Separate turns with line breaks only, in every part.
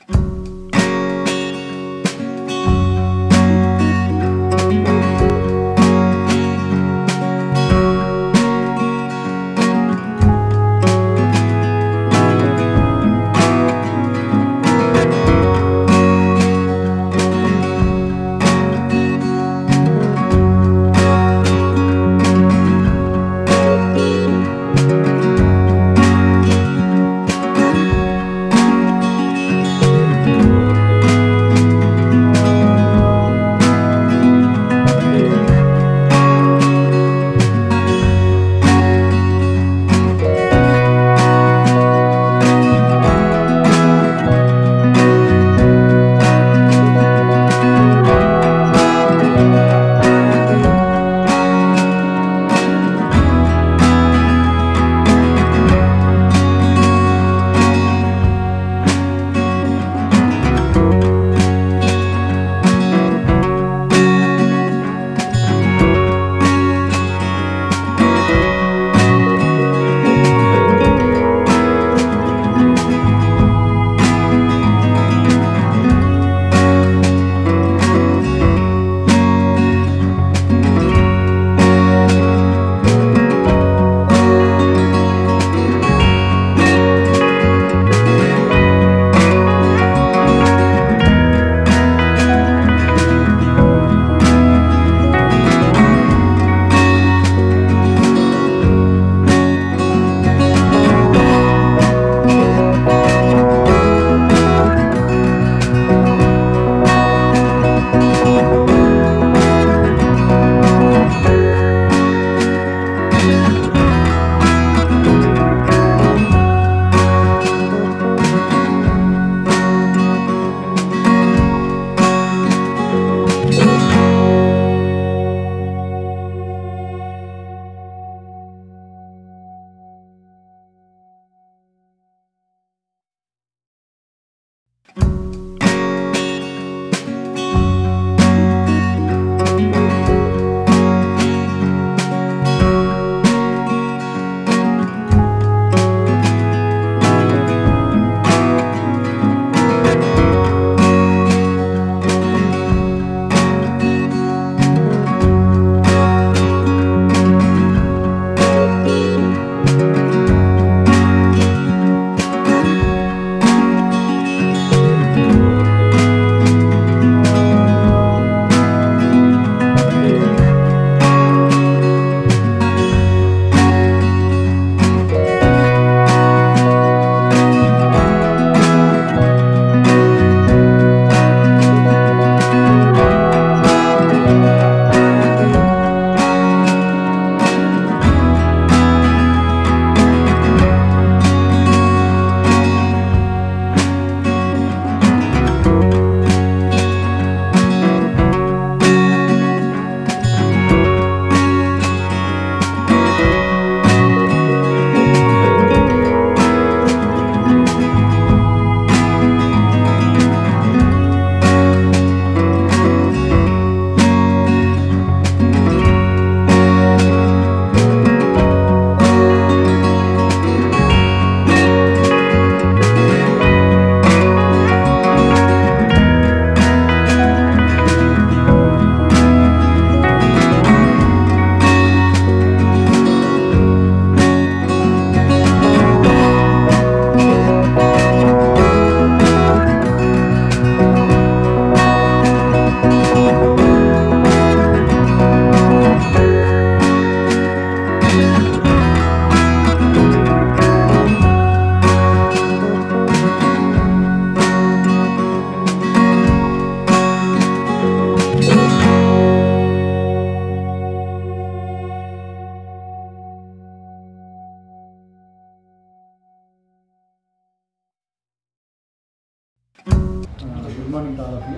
good morning to all of you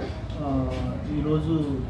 ఈరోజు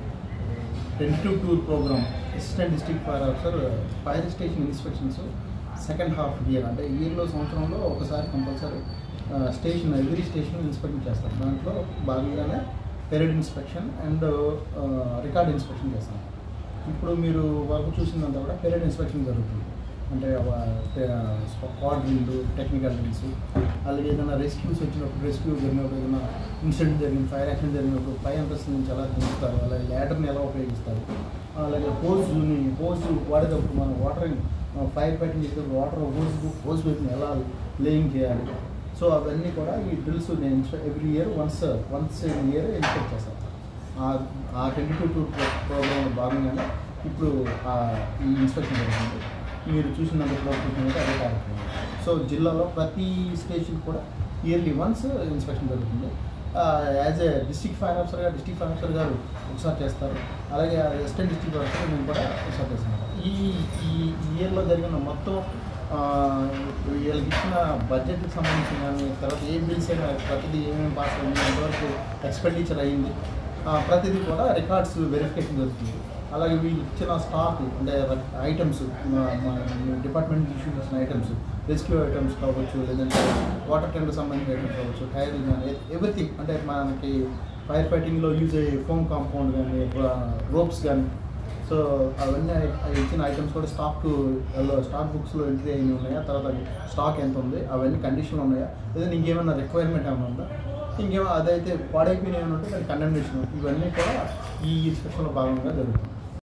tentative tour programme assistant district fire officer fire station inspections second half year అంటే ఇయర్లో సంవత్సరంలో ఒకసారి compulsory station every station inspection చేస్తాం దాంట్లో భాగంగానే parade inspection and record inspection చేస్తాం ఇప్పుడు మీరు వరకు చూసిందంతా కూడా పెరేడ్ ఇన్స్పెక్షన్ జరుగుతుంది అంటే స్క్వాడ్ డ్రిల్ టెక్నికల్ డ్రిల్స్ అలాగే ఏదైనా రెస్క్యూస్ వచ్చినప్పుడు రెస్క్యూ జరిగినప్పుడు ఏదైనా ఇన్సిడెంట్ జరిగింది ఫైర్ యాక్సిడెంట్ జరిగినప్పుడు పై అంతస్తు నుంచి ఎలా దించుతారు అలాగే ల్యాడర్ని ఎలా ఉపయోగిస్తారు అలాగే హోజ్ని హోజ్ వాడేటప్పుడు మనం వాటర్ ఫైర్ ఫైటింగ్ చేసేటప్పుడు వాటర్ హోజ్ హోజ్ వైపుని ఎలా లేయింగ్ చేయాలి సో అవన్నీ కూడా ఈ డ్రిల్స్ నేను every year once once year inspect చేస్తాను ఆ- ఆ ట్వంటీ టూ టూర్ ప్రోగ్రామ్ భాగంగానే ఇప్పుడు ఆ ఈ ఇన్స్పెక్షన్ జరుగుతుంది మీరు చూసినందుకు చూసినట్టు అదే కార్యక్రమం సో జిల్లాలో ప్రతి స్టేషన్ కూడా ఇయర్లీ వన్స్ ఇన్స్పెక్షన్ జరుగుతుంది as a district fire officer గారు డిస్ట్రిక్ట్ ఫైర్ ఆఫీసర్ గారు ఒకసారి చేస్తారు అలాగే అసిస్టెంట్ డిస్ట్రిక్ట్ ఆఫీసర్ నేను కూడా ఒకసారి చేస్తాను ఈ ఈ ఇయర్లో జరిగిన మొత్తం ఆ, వీళ్ళకి ఇచ్చిన బడ్జెట్కి సంబంధించిన కానీ తర్వాత ఏ బిల్స్ అయినా ప్రతిదీ ఏమేమి పాస్ అయింది ఎంతవరకు ఎక్స్పెండిచర్ అయ్యింది ఆ, ప్రతిదీ కూడా రికార్డ్స్ వెరిఫికేషన్ జరుగుతుంది అలాగే వీళ్ళు ఇచ్చిన స్టాక్ అంటే ఐటమ్స్ డిపార్ట్మెంట్ ఇష్యూ చేసిన ఐటమ్స్ రెస్క్యూ ఐటమ్స్ కావచ్చు లేదంటే వాటర్ ట్యాంక్ సంబంధించిన ఐటమ్స్ కావచ్చు టైర్లు కానీ ఎవ్రీథింగ్ అంటే మనకి ఫైర్ ఫైటింగ్లో యూజ్ అయ్యే ఫోమ్ కాంపౌండ్ కానీ రోప్స్ కానీ సో అవన్నీ అవి ఇచ్చిన ఐటమ్స్ కూడా స్టాక్ స్టాక్ బుక్స్లో ఎంట్రీ అయిన ఉన్నాయా తర్వాత స్టాక్ ఎంత ఉంది అవన్నీ కండిషన్లు ఉన్నాయా లేదా ఇంకేమైనా రిక్వైర్మెంట్ ఏమైనా ఉందా ఇంకేమో అదైతే పాడైపోయినాయి ఏమైనా ఉంటే దాని కండెమినేషన్ ఇవన్నీ కూడా ఈ ఇన్స్పెక్షన్లో భాగంగా జరుగుతుంది